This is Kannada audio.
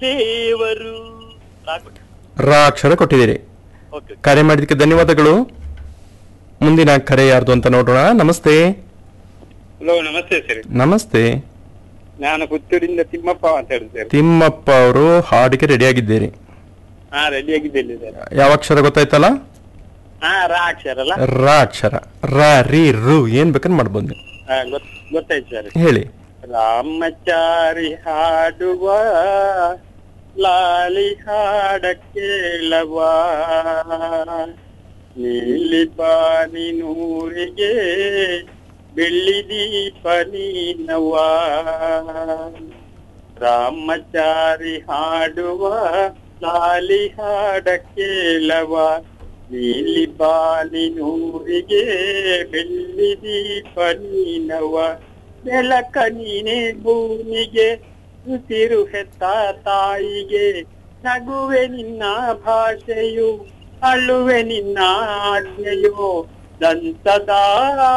ದೇವರು ಸಾಕು ರ ಅಕ್ಷರ ಕೊಟ್ಟಿದ್ದೀರಿ ಓಕೆ ಕರೆ ಮಾಡಿದ್ದಕ್ಕೆ ಧನ್ಯವಾದಗಳು ಮುಂದಿನ ಕರೆ ಯಾರ್ದು ಅಂತ ನೋಡೋಣ ನಮಸ್ತೆ ಹಲೋ ನಮಸ್ತೆ ಸರ್ ನಮಸ್ತೆ ನಾನು ಪುತ್ತೂರಿಂದ ತಿಮ್ಮಪ್ಪ ಅಂತ ಹೇಳಿ ಸರ್ ತಿಮ್ಮಪ್ಪ ಅವರು ಹಾಡಿಗೆ ರೆಡಿ ಆಗಿದ್ದೀರಿ ಹಾ ರೆಡಿ ಆಗಿದ್ದೇನೆ ಸರ್ ಯಾವ ಅಕ್ಷರ ಗೊತ್ತಾಯ್ತಲ್ಲ ಹಾ ರಾ ಅಕ್ಷರ ಅಲ್ಲ ರ ಅಕ್ಷರ ರ ರಿ ರು ಏನ್ ಬೇಕಂದ್ ಮಾಡ್ಬೋದು ನೀವು. ಹಾ ಗೊತ್- ಗೊತ್ತಾಯ್ತು ಸರ್ ಹೇಳಿ ರಾಮಚಾರಿ ಹಾಡುವ ಲಾಲಿ ಹಾಡ ಕೇಳವ ನೀಲಿ ಬಾನಿ ನೂರಿಗೆ ಬೆಳ್ಳಿ ದೀಪ ನೀನವ ರಾಮಚಾರಿ ಹಾಡುವ ಲಾಲಿ ಹಾಡ ಕೇಳವ ನೀಲಿ ಬಾನಿ ನೂರಿಗೆ ಬೆಳ್ಳಿ ದೀಪ ನೀನವ ಬೆಳಕ ನೀನೆ ಭೂಮಿಗೆ ಉಸಿರು ಹೆತ್ತ ತಾಯಿಗೆ ನಗುವೆ ನಿನ್ನ ಭಾಷೆಯು ಅಳುವೆ ನಿನ್ನ ಆಜ್ಞೆಯು ದಂತದ